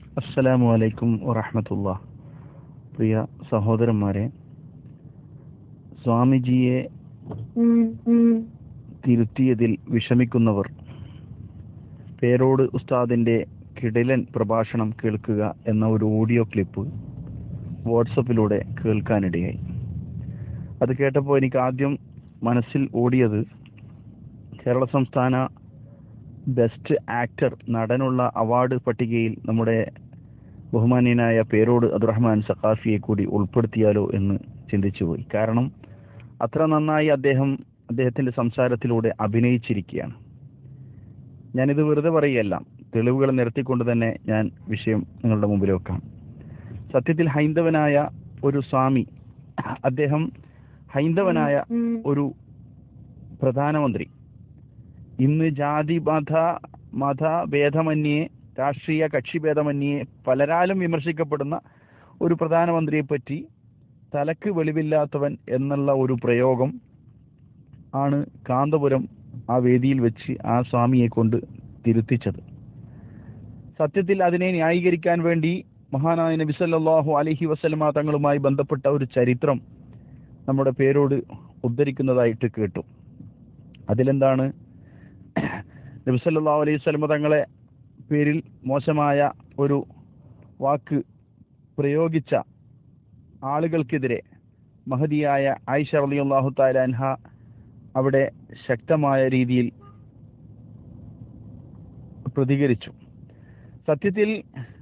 അസ്സലാമു അലൈക്കും വറഹമത്തുള്ള പ്രിയ സഹോദരന്മാരെ സ്വാമിജിയെ തിരുത്തിയതിൽ വിഷമിക്കുന്നവർ പേരോട് ഉസ്താദിന്റെ കിടിലൻ പ്രഭാഷണം കേൾക്കുക എന്ന ഒരു ഓഡിയോ ക്ലിപ്പ് വാട്സപ്പിലൂടെ കേൾക്കാനിടയായി അത് കേട്ടപ്പോൾ എനിക്ക് ആദ്യം മനസ്സിൽ ഓടിയത് കേരള സംസ്ഥാന ബെസ്റ്റ് ആക്ടർ നടനുള്ള അവാർഡ് പട്ടികയിൽ നമ്മുടെ ബഹുമാന്യനായ പേരോട് അബ്ദുറഹ്മാൻ സഖാഫിയെ കൂടി ഉൾപ്പെടുത്തിയാലോ എന്ന് ചിന്തിച്ചുപോയി കാരണം അത്ര നന്നായി അദ്ദേഹം അദ്ദേഹത്തിന്റെ സംസാരത്തിലൂടെ അഭിനയിച്ചിരിക്കുകയാണ് ഞാനിത് വെറുതെ പറയുകയല്ല തെളിവുകൾ നിരത്തിക്കൊണ്ട് തന്നെ ഞാൻ വിഷയം നിങ്ങളുടെ മുമ്പിൽ വെക്കാം സത്യത്തിൽ ഹൈന്ദവനായ ഒരു സ്വാമി അദ്ദേഹം ഹൈന്ദവനായ ഒരു പ്രധാനമന്ത്രി ഇന്ന് ജാതി മത മത ഭേദമന്യേ രാഷ്ട്രീയ കക്ഷി ഭേദമന്യേ പലരാലും വിമർശിക്കപ്പെടുന്ന ഒരു പ്രധാനമന്ത്രിയെ പറ്റി തലക്ക് വെളിവില്ലാത്തവൻ എന്നുള്ള ഒരു പ്രയോഗം ആണ് കാന്തപുരം ആ വേദിയിൽ വെച്ച് ആ സ്വാമിയെ കൊണ്ട് തിരുത്തിച്ചത് സത്യത്തിൽ അതിനെ ന്യായീകരിക്കാൻ വേണ്ടി മഹാനായ നബി സല്ലല്ലാഹു അലൈഹി വസല്ലമ തങ്ങളുമായി ബന്ധപ്പെട്ട ഒരു ചരിത്രം നമ്മുടെ പേരോട് ഉദ്ധരിക്കുന്നതായിട്ട് കേട്ടു അതിലെന്താണ് നബി സല്ലല്ലാഹു അലൈഹി വസല്ലമ തങ്ങളെ പേരിൽ മോശമായ ഒരു വാക്ക് പ്രയോഗിച്ച ആളുകൾക്കെതിരെ മഹതിയായ ആയിഷ റളിയല്ലാഹു തആല അൻഹ അവിടെ ശക്തമായ രീതിയിൽ പ്രതികരിച്ചു സത്യത്തിൽ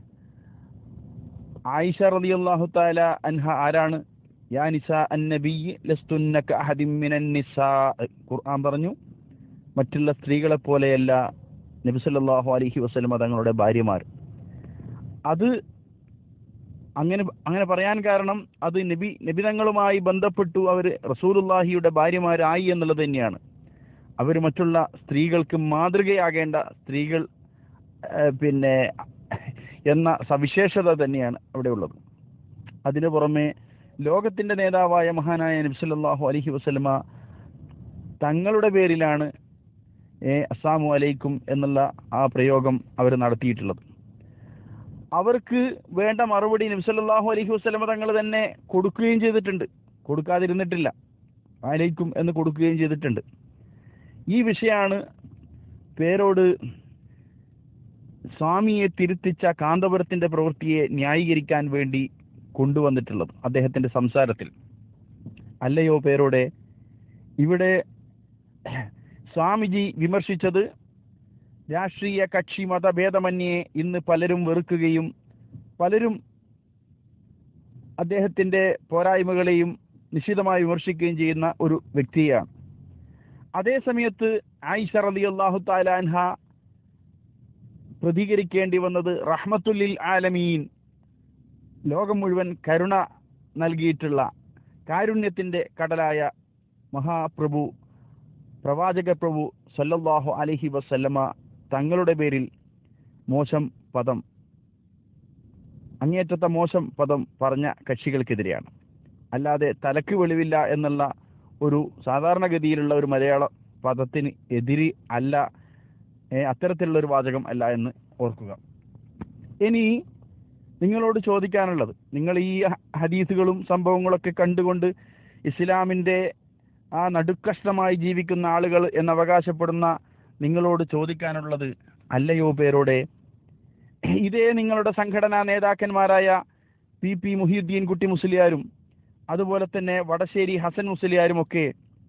ആയിഷ റളിയല്ലാഹു തആല അൻഹ ആരാണ് യാ നിസാ അന്നബി ലസ്തുന്ന കഅഹദിൻ മിനൻ നിസാ ഖുർആൻ പറഞ്ഞു മറ്റുള്ള സ്ത്രീകളെ പോലെയല്ല നബി സല്ലല്ലാഹു അലൈഹി വസല്ലമ തങ്ങളുടെ ഭാര്യമാർ അത് അങ്ങനെ അങ്ങനെ പറയാൻ കാരണം അത് നബി നബിതങ്ങളുമായി ബന്ധപ്പെട്ടു അവർ റസൂലുള്ളാഹിയുടെ ഭാര്യമാരായി എന്നുള്ളത് തന്നെയാണ് അവർ മറ്റുള്ള സ്ത്രീകൾക്ക് മാതൃകയാകേണ്ട സ്ത്രീകൾ ഏഹ്, പിന്നെ എന്ന സവിശേഷത തന്നെയാണ് അവിടെ ഉള്ളത് അതിനു പുറമെ ലോകത്തിന്റെ നേതാവായ മഹാനായ നബി സല്ലല്ലാഹു അലൈഹി വസല്ലമ തങ്ങളുടെ പേരിലാണ് ഏ അസ്സാമു അലൈക്കും എന്നുള്ള ആ പ്രയോഗം അവർ നടത്തിയിട്ടുള്ളത് അവർക്ക് വേണ്ട മറുപടി നബ്സല്ലാഹു അലൈഹി വസ്ലമ തങ്ങൾ തന്നെ കൊടുക്കുകയും ചെയ്തിട്ടുണ്ട് കൊടുക്കാതിരുന്നിട്ടില്ല അലൈക്കും എന്ന് കൊടുക്കുകയും ചെയ്തിട്ടുണ്ട് ഈ വിഷയമാണ് പേരോട് സ്വാമിയെ തിരുത്തിച്ച കാന്തപുരത്തിന്റെ പ്രവൃത്തിയെ ന്യായീകരിക്കാൻ വേണ്ടി കൊണ്ടുവന്നിട്ടുള്ളത് അദ്ദേഹത്തിന്റെ സംസാരത്തിൽ അല്ലയോ പേരോടെ ഇവിടെ സ്വാമിജി വിമർശിച്ചത് രാഷ്ട്രീയ കക്ഷി മതഭേദമന്യേ ഇന്ന് പലരും വെറുക്കുകയും പലരും അദ്ദേഹത്തിന്റെ പോരായ്മകളെയും നിശിതമായി വിമർശിക്കുകയും ചെയ്യുന്ന ഒരു വ്യക്തിയാണ് അതേ സമയത്ത് ആയിഷ റളിയല്ലാഹു തആല അൻഹ പ്രതികരിക്കേണ്ടി വന്നത് റഹ്മത്തുല്ലിൽ ആലമീൻ ലോകം മുഴുവൻ കരുണ നൽകിയിട്ടുള്ള കാരുണ്യത്തിന്റെ കടലായ മഹാപ്രഭു പ്രവാചക പ്രഭു സല്ലല്ലാഹു അലൈഹി വസല്ലമ തങ്ങളുടെ പേരിൽ മോശം പദം അങ്ങേറ്റത്തെ മോശം പദം പറഞ്ഞ കക്ഷികൾക്കെതിരെയാണ് അല്ലാതെ തലക്ക് വെളിവില്ല എന്നുള്ള ഒരു സാധാരണഗതിയിലുള്ള ഒരു മലയാള പദത്തിന് എതിരി അല്ല ഏ, അത്തരത്തിലുള്ള ഒരു വാചകം അല്ല എന്ന് ഓർക്കുക ഇനി നിങ്ങളോട് ചോദിക്കാനുള്ളത് നിങ്ങൾ ഈ ഹ- ഹദീസുകളും സംഭവങ്ങളൊക്കെ കണ്ടുകൊണ്ട് ഇസ്ലാമിന്റെ ആ നടുക്കഷ്ടമായി ജീവിക്കുന്ന ആളുകൾ എന്നവകാശപ്പെടുന്ന നിങ്ങളോട് ചോദിക്കാനുള്ളത് അല്ലയോ പേരോടെ ഇതേ നിങ്ങളുടെ സംഘടനാ നേതാക്കന്മാരായ പി പി മുഹിയുദ്ദീൻ കുട്ടി മുസ്ലിയാരും അതുപോലെ തന്നെ വടശ്ശേരി ഹസൻ മുസ്ലിയാരും ഒക്കെ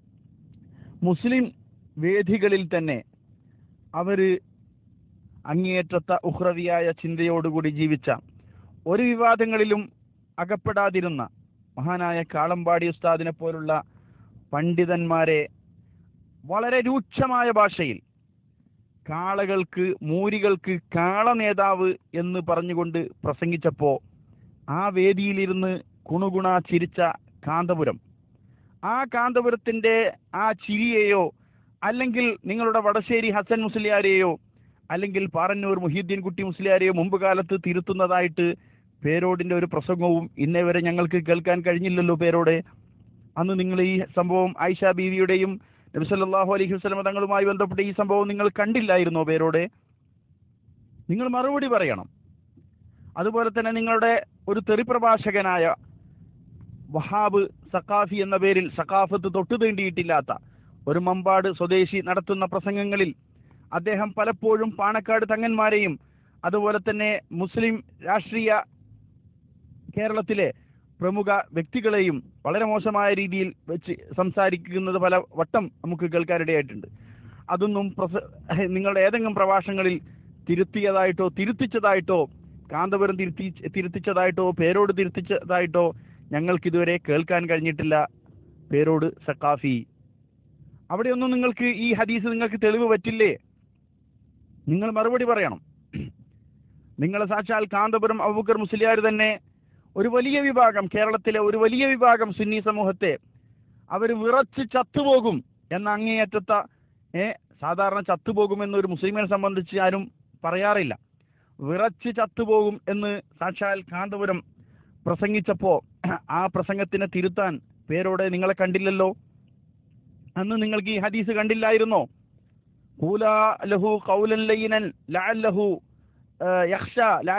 മുസ്ലിം വേദികളിൽ തന്നെ അവര് അങ്ങേയറ്റത്ത ഉഹ്രവിയായ ചിന്തയോടുകൂടി ജീവിച്ച ഒരു വിവാദങ്ങളിലും അകപ്പെടാതിരുന്ന മഹാനായ കാളമ്പാടി ഉസ്താദിനെ പോലുള്ള പണ്ഡിതന്മാരെ വളരെ രൂക്ഷമായ ഭാഷയിൽ കാളകൾക്ക് മൂരികൾക്ക് കാള നേതാവ് എന്ന് പറഞ്ഞുകൊണ്ട് പ്രസംഗിച്ചപ്പോ ആ വേദിയിലിരുന്ന് കുണുകുണ ചിരിച്ച കാന്തപുരം ആ കാന്തപുരത്തിന്റെ ആ ചിരിയെയോ അല്ലെങ്കിൽ നിങ്ങളുടെ വടശ്ശേരി ഹസൻ മുസ്ലിയാരെയോ അല്ലെങ്കിൽ പാറന്നൂർ മുഹീദ്ദീൻ കുട്ടി മുസ്ലിയാരെയോ മുമ്പ് കാലത്ത് തിരുത്തുന്നതായിട്ട് പേരോടിന്റെ ഒരു പ്രസംഗവും ഇന്നേ വരെ ഞങ്ങൾക്ക് കേൾക്കാൻ കഴിഞ്ഞില്ലല്ലോ പേരോടെ അന്ന് നിങ്ങൾ ഈ സംഭവം ആയിഷ ബീവിയുടെയും നബി സല്ലല്ലാഹു അലൈഹി വസല്ലം തങ്ങളുമായി ബന്ധപ്പെട്ട ഈ സംഭവം നിങ്ങൾ കണ്ടില്ലായിരുന്നോ പേരോടെ നിങ്ങൾ മറുപടി പറയണം അതുപോലെ തന്നെ നിങ്ങളുടെ ഒരു തെറി പ്രഭാഷകനായ വഹാബ് സക്കാഫി എന്ന പേരിൽ സക്കാഫത്ത് തൊട്ടു തീണ്ടിയിട്ടില്ലാത്ത ഒരു മമ്പാട് സ്വദേശി നടത്തുന്ന പ്രസംഗങ്ങളിൽ അദ്ദേഹം പലപ്പോഴും പാണക്കാട് തങ്ങന്മാരെയും അതുപോലെ തന്നെ മുസ്ലിം രാഷ്ട്രീയ കേരളത്തിലെ പ്രമുഖ വ്യക്തികളെയും വളരെ മോശമായ രീതിയിൽ വെച്ച് സംസാരിക്കുന്നത് പല വട്ടം നമുക്ക് കേൾക്കാനിടയായിട്ടുണ്ട് അതൊന്നും പ്രസ നിങ്ങളുടെ ഏതെങ്കിലും പ്രഭാഷണങ്ങളിൽ തിരുത്തിയതായിട്ടോ തിരുത്തിച്ചതായിട്ടോ കാന്തപുരം തിരുത്തി തിരുത്തിച്ചതായിട്ടോ പേരോട് തിരുത്തിച്ചതായിട്ടോ ഞങ്ങൾക്കിതുവരെ കേൾക്കാൻ കഴിഞ്ഞിട്ടില്ല പേരോട് സക്കാഫി അവിടെയൊന്നും നിങ്ങൾക്ക് ഈ ഹദീസ് നിങ്ങൾക്ക് തെളിവ് പറ്റില്ലേ നിങ്ങൾ മറുപടി പറയണം നിങ്ങൾ സാക്ഷാൽ കാന്തപുരം അബൂക്കർ മുസ്ലിയാർ തന്നെ ഒരു വലിയ വിഭാഗം കേരളത്തിലെ ഒരു വലിയ വിഭാഗം സുന്നി സമൂഹത്തെ അവർ വിറച്ച് ചത്തുപോകും എന്ന അങ്ങേയറ്റത്ത ഏ സാധാരണ ചത്തുപോകും എന്നൊരു മുസ്ലിമിനെ സംബന്ധിച്ച് ആരും പറയാറില്ല വിറച്ച് ചത്തുപോകും എന്ന് സാക്ഷാൽ കാന്തപുരം പ്രസംഗിച്ചപ്പോ ആ പ്രസംഗത്തിനെ തിരുത്താൻ പേരോടെ നിങ്ങളെ കണ്ടില്ലല്ലോ അന്ന് നിങ്ങൾക്ക് ഈ ഹദീസ് കണ്ടില്ലായിരുന്നോ കൂല ലഹു കൗലൻ ലയ്യനൻ ലഅല്ലഹു യഖ്ഷ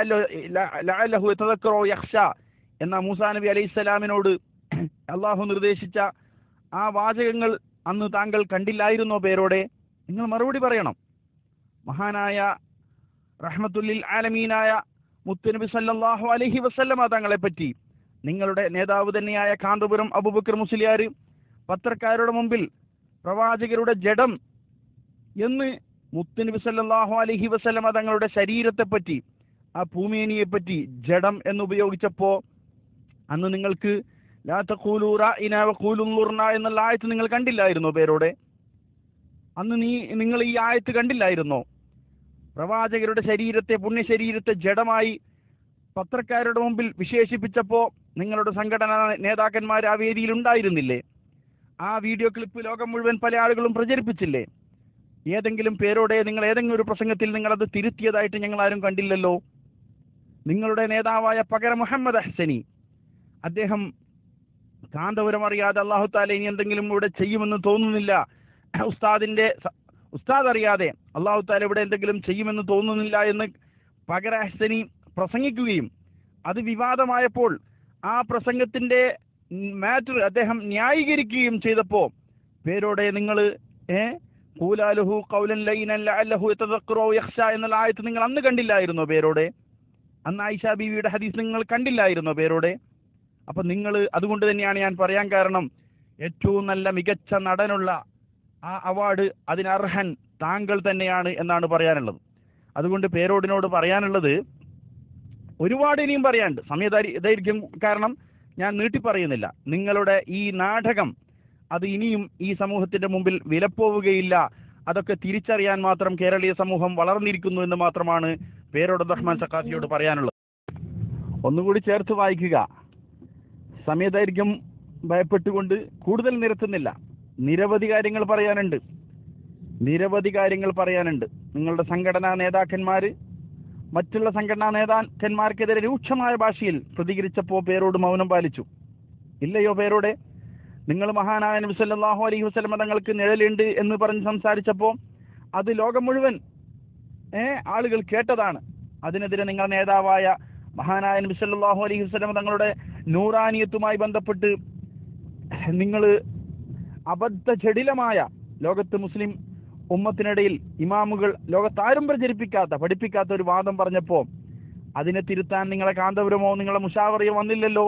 ലഅല്ലഹു യതദക്കറു യഖ്ഷ എന്ന മൂസാ നബി അലൈഹി സ്വലാമിനോട് അള്ളാഹു നിർദ്ദേശിച്ച ആ വാചകങ്ങൾ അന്ന് താങ്കൾ കണ്ടില്ലായിരുന്നോ പേരോടെ നിങ്ങൾ മറുപടി പറയണം മഹാനായ റഹ്മത്തുല്ലിൽ ആലമീനായ മുത്തുനബി സല്ലല്ലാഹു അലൈഹി വസല്ലമ തങ്ങളെ പറ്റി നിങ്ങളുടെ നേതാവ് തന്നെയായ കാന്തപുരം അബൂബക്കർ മുസ്ലിയാർ പത്രക്കാരുടെ മുമ്പിൽ പ്രവാചകരുടെ ജഡം എന്ന് മുത്തുനബി സല്ലല്ലാഹു അലൈഹി വസല്ലമ തങ്ങളുടെ ശരീരത്തെ പറ്റി ആ ഭൂമിയനിയെ പറ്റി ജഡം എന്ന് ഉപയോഗിച്ചപ്പോ അന്ന് നിങ്ങൾക്ക് ലാ തഖൂലു റാഇന വഖൂലു ളുർന എന്നുള്ള ആയത്ത് നിങ്ങൾ കണ്ടില്ലായിരുന്നോ പേരോടെ അന്ന് നീ നിങ്ങൾ ഈ ആയത്ത് കണ്ടില്ലായിരുന്നോ പ്രവാചകരുടെ ശരീരത്തെ പുണ്യ ശരീരത്തെ ജഡമായി പത്രക്കാരുടെ മുമ്പിൽ വിശേഷിപ്പിച്ചപ്പോ നിങ്ങളുടെ സംഘടനാ നേതാക്കന്മാർ ആ വേദിയിൽ ഉണ്ടായിരുന്നില്ലേ ആ വീഡിയോ ക്ലിപ്പ് ലോകം മുഴുവൻ പല ആളുകളും പ്രചരിപ്പിച്ചില്ലേ ഏതെങ്കിലും പേരോടെ നിങ്ങൾ ഏതെങ്കിലും ഒരു പ്രസംഗത്തിൽ നിങ്ങൾ അത് തിരുത്തിയതായിട്ട് ഞങ്ങൾ ആരും കണ്ടില്ലല്ലോ നിങ്ങളുടെ നേതാവായ പകര മുഹമ്മദ് ഹസനി അദ്ദേഹം കാന്തപുരം അറിയാതെ അള്ളാഹു താല ഇനി എന്തെങ്കിലും ഇവിടെ ചെയ്യുമെന്ന് തോന്നുന്നില്ല ഉസ്താദിന്റെ സ- ഉസ്താദ് അറിയാതെ അള്ളാഹു താല ഇവിടെ എന്തെങ്കിലും ചെയ്യുമെന്ന് തോന്നുന്നില്ല എന്ന് പകര ഹസനി പ്രസംഗിക്കുകയും അത് വിവാദമായപ്പോൾ ആ പ്രസംഗത്തിന്റെ മാറ്റർ അദ്ദേഹം ന്യായീകരിക്കുകയും ചെയ്തപ്പോ പേരോടെ നിങ്ങൾ ഏ കൂലാലുഹു കൗലൻ ലൈനൻ ലഅല്ലഹു യതദക്കറു ഔ യഖ്ഷ എന്നുള്ള ആയത്ത് നിങ്ങൾ അന്ന് കണ്ടില്ലായിരുന്നോ പേരോടെ അന്ന് ആയിഷ ബീവിയുടെ ഹദീസ് നിങ്ങൾ കണ്ടില്ലായിരുന്നോ പേരോടെ അപ്പൊ നിങ്ങൾ അതുകൊണ്ട് തന്നെയാണ് ഞാൻ പറയാൻ കാരണം ഏറ്റവും നല്ല മികച്ച നടനുള്ള ആ അവാർഡ് അതിനർഹൻ താങ്കൾ തന്നെയാണ് എന്നാണ് പറയാനുള്ളത് അതുകൊണ്ട് പേരോടിനോട് പറയാനുള്ളത് ഒരുപാട് ഇനിയും പറയാനുണ്ട് സമയദാരി ദൈർഘ്യം കാരണം ഞാൻ നീട്ടി പറയുന്നില്ല നിങ്ങളുടെ ഈ നാടകം അത് ഇനിയും ഈ സമൂഹത്തിന്റെ മുമ്പിൽ വിലപ്പോവുകയില്ല അതൊക്കെ തിരിച്ചറിയാൻ മാത്രം കേരളീയ സമൂഹം വളർന്നിരിക്കുന്നു എന്ന് മാത്രമാണ് പേരോട് റഹ്മാൻ സക്കാഫിയോട് പറയാനുള്ളത് ഒന്നുകൂടി ചേർത്ത് വായിക്കുക സമയദൈർഘ്യം ഭയപ്പെട്ടുകൊണ്ട് കൂടുതൽ നിരത്തുന്നില്ല നിരവധി കാര്യങ്ങൾ പറയാനുണ്ട് നിരവധി കാര്യങ്ങൾ പറയാനുണ്ട് നിങ്ങളുടെ സംഘടനാ നേതാക്കന്മാര് മറ്റുള്ള സംഘടനാ നേതാക്കന്മാർക്കെതിരെ രൂക്ഷമായ ഭാഷയിൽ പ്രതികരിച്ചപ്പോൾ പേരോട് മൗനം പാലിച്ചു ഇല്ലയോ പേരോടെ നിങ്ങൾ മഹാനായ നബി സല്ലല്ലാഹു അലൈഹി വസല്ലമ തങ്ങൾക്ക് നിഴലുണ്ട് എന്ന് പറഞ്ഞ് സംസാരിച്ചപ്പോൾ അത് ലോകം മുഴുവൻ ഏ ആളുകൾ കേട്ടതാണ് അതിനെതിരെ നിങ്ങളുടെ നേതാവായ മഹാനായ നബി സല്ലല്ലാഹു അലൈഹി വസല്ലമ തങ്ങളുടെ നൂറാനിയത്തുമായി ബന്ധപ്പെട്ട് നിങ്ങൾ അബദ്ധ ജടിലമായ ലോകത്ത് മുസ്ലിം ഉമ്മത്തിനിടയിൽ ഇമാമുകൾ ലോകത്താരും പ്രചരിപ്പിക്കാത്ത പഠിപ്പിക്കാത്ത ഒരു വാദം പറഞ്ഞപ്പോൾ അതിനെ തിരുത്താൻ നിങ്ങളെ കാന്തപുരമോ നിങ്ങളെ മുഷാവറിയോ വന്നില്ലല്ലോ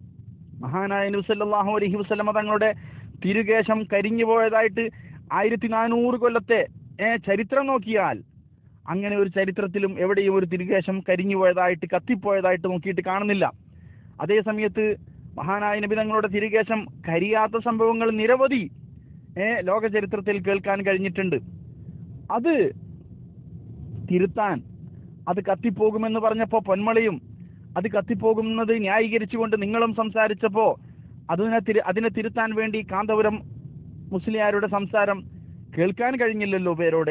മഹാനായ നബി സല്ലല്ലാഹു അലൈഹി വസല്ലമ തങ്ങളുടെ തിരുകേശം കരിഞ്ഞു പോയതായിട്ട് ആയിരത്തി നാനൂറ് കൊല്ലത്തെ ഏ, ചരിത്രം നോക്കിയാൽ അങ്ങനെ ഒരു ചരിത്രത്തിലും എവിടെയും ഒരു തിരുകേശം കരിഞ്ഞു പോയതായിട്ട് കത്തിപ്പോയതായിട്ട് നോക്കിയിട്ട് കാണുന്നില്ല അതേ സമയത്ത് മഹാനായ നബി തങ്ങളുടെ തിരുകേശം കരിയാത്ത സംഭവങ്ങൾ നിരവധി ഏ, ലോക ചരിത്രത്തിൽ കേൾക്കാൻ കഴിഞ്ഞിട്ടുണ്ട് അത് തിരുത്താൻ അത് കത്തിപ്പോകുമെന്ന് പറഞ്ഞപ്പോൾ പൊന്മളയും അത് കത്തിപ്പോകുന്നത് ന്യായീകരിച്ചുകൊണ്ട് നിങ്ങളും സംസാരിച്ചപ്പോൾ അതിനെ തിരു അതിനെ തിരുത്താൻ വേണ്ടി കാന്തപുരം മുസ്ലിയാരുടെ സംസാരം കേൾക്കാൻ കഴിഞ്ഞില്ലല്ലോ പേരോടെ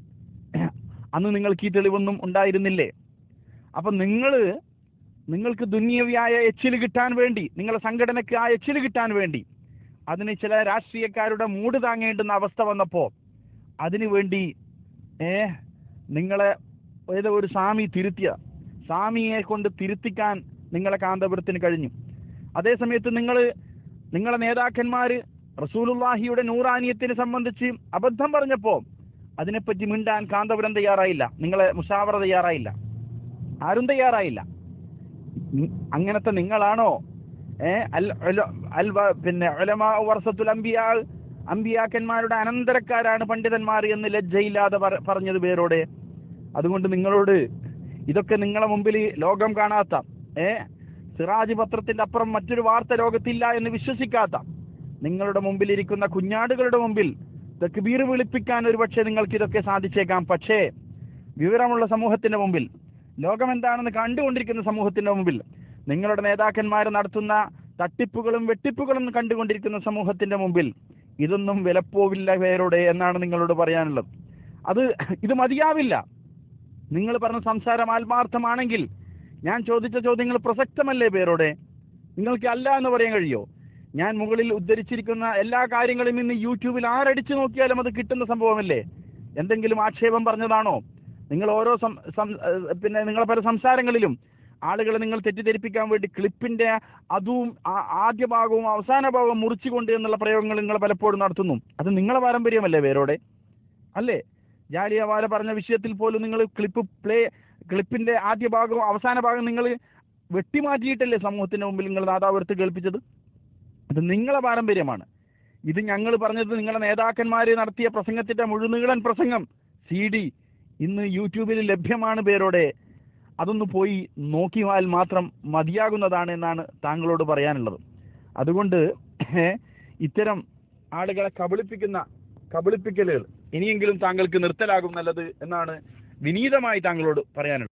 അന്ന് നിങ്ങൾക്ക് ഈ തെളിവൊന്നും ഉണ്ടായിരുന്നില്ലേ അപ്പൊ നിങ്ങൾ നിങ്ങൾക്ക് ദുന്യവിയായ എച്ചിൽ കിട്ടാൻ വേണ്ടി നിങ്ങളെ സംഘടനയ്ക്ക് ആ എച്ചിൽ കിട്ടാൻ വേണ്ടി അതിന് ചില രാഷ്ട്രീയക്കാരുടെ മൂട് താങ്ങേണ്ടുന്ന അവസ്ഥ വന്നപ്പോൾ അതിനു വേണ്ടി ഏ നിങ്ങളെ ഏതോ ഒരു സ്വാമി തിരുത്തിയ സ്വാമിയെ കൊണ്ട് തിരുത്തിക്കാൻ നിങ്ങളെ കാന്തപുരത്തിന് കഴിഞ്ഞു അതേ സമയത്ത് നിങ്ങൾ നിങ്ങളെ നേതാക്കന്മാർ റസൂലുള്ളാഹിയുടെ നൂറാനിയത്തിനെ സംബന്ധിച്ച് അബദ്ധം പറഞ്ഞപ്പോൾ അതിനെപ്പറ്റി മിണ്ടാൻ കാന്തപുരം തയ്യാറായില്ല നിങ്ങളെ മുഷാവറ തയ്യാറായില്ല ആരും തയ്യാറായില്ല ഉം, അങ്ങനത്തെ നിങ്ങളാണോ ഏ അൽ ഉല- അൽ വ- പിന്നെ ഉലമാ വർഷത്തുൽ അംബിയാ അമ്പിയാക്കന്മാരുടെ അനന്തരക്കാരാണ് പണ്ഡിതന്മാർ എന്ന് ലജ്ജയില്ലാതെ പറ- പറഞ്ഞത് പേരോടെ അതുകൊണ്ട് നിങ്ങളോട് ഇതൊക്കെ നിങ്ങളെ മുമ്പിൽ ലോകം കാണാത്ത ഏ സിറാജ് പത്രത്തിന്റെ അപ്പുറം മറ്റൊരു വാർത്ത ലോകത്തില്ല എന്ന് വിശ്വസിക്കാത്ത നിങ്ങളുടെ മുമ്പിൽ ഇരിക്കുന്ന കുഞ്ഞാടുകളുടെ മുമ്പിൽ തക്ബീർ വിളിപ്പിക്കാൻ ഒരു പക്ഷേ നിങ്ങൾക്ക് ഇതൊക്കെ സാധിച്ചേക്കാം പക്ഷേ വിവരമുള്ള സമൂഹത്തിന്റെ മുമ്പിൽ ലോകം എന്താണെന്ന് കണ്ടുകൊണ്ടിരിക്കുന്ന സമൂഹത്തിന്റെ മുമ്പിൽ നിങ്ങളുടെ നേതാക്കന്മാർ നടത്തുന്ന തട്ടിപ്പുകളും വെട്ടിപ്പുകളും കണ്ടുകൊണ്ടിരിക്കുന്ന സമൂഹത്തിന്റെ മുമ്പിൽ ഇതൊന്നും വിലപ്പോവില്ല പേരോടെ എന്നാണ് നിങ്ങളോട് പറയാനുള്ളത് അത് ഇത് മതിയാവില്ല നിങ്ങൾ പറഞ്ഞ സംസാരം ആത്മാർത്ഥമാണെങ്കിൽ ഞാൻ ചോദിച്ച ചോദ്യങ്ങൾ പ്രസക്തമല്ലേ പേരോടെ നിങ്ങൾക്ക് അല്ല എന്ന് പറയാൻ കഴിയോ ഞാൻ മുകളിൽ ഉദ്ധരിച്ചിരിക്കുന്ന എല്ലാ കാര്യങ്ങളും ഇന്ന് യൂട്യൂബിൽ ആരടിച്ചു നോക്കിയാലും അത് കിട്ടുന്ന സംഭവമല്ലേ എന്തെങ്കിലും ആക്ഷേപം പറഞ്ഞതാണോ നിങ്ങൾ ഓരോ സം- സം- ഏഹ് പിന്നെ നിങ്ങളെ പല സംസാരങ്ങളിലും ആളുകളെ നിങ്ങൾ തെറ്റിദ്ധരിപ്പിക്കാൻ വേണ്ടി ക്ലിപ്പിന്റെ അതും ആ- ആദ്യ ഭാഗവും അവസാന ഭാഗവും മുറിച്ചുകൊണ്ട് എന്നുള്ള പ്രയോഗങ്ങൾ നിങ്ങൾ പലപ്പോഴും നടത്തുന്നു അത് നിങ്ങളെ പാരമ്പര്യമല്ലേ വേരോടെ അല്ലേ ജാലിയവാല പറഞ്ഞ വിഷയത്തിൽ പോലും നിങ്ങൾ ക്ലിപ്പ് പ്ലേ ക്ലിപ്പിന്റെ ആദ്യ ഭാഗവും അവസാന ഭാഗം നിങ്ങൾ വെട്ടിമാറ്റിയിട്ടല്ലേ സമൂഹത്തിന്റെ മുമ്പിൽ നിങ്ങൾ നാദാപുരത്ത് കേൾപ്പിച്ചത് അത് നിങ്ങളെ പാരമ്പര്യമാണ് ഇത് ഞങ്ങൾ പറഞ്ഞത് നിങ്ങളെ നേതാക്കന്മാർ നടത്തിയ പ്രസംഗത്തിന്റെ മുഴുനീളൻ പ്രസംഗം സി ഡി ഇന്ന് യൂട്യൂബിൽ ലഭ്യമാണ് പേരോടെ അതൊന്ന് പോയി നോക്കിയാൽ മാത്രം മതിയാകുന്നതാണ് എന്നാണ് താങ്കളോട് പറയാനുള്ളത് അതുകൊണ്ട് ഇത്തരം ആളുകളെ കബളിപ്പിക്കുന്ന കബളിപ്പിക്കലുകൾ ഇനിയെങ്കിലും താങ്കൾക്ക് നിർത്തലാകും നല്ലത് എന്നാണ് വിനീതമായി താങ്കളോട് പറയാനുള്ളത്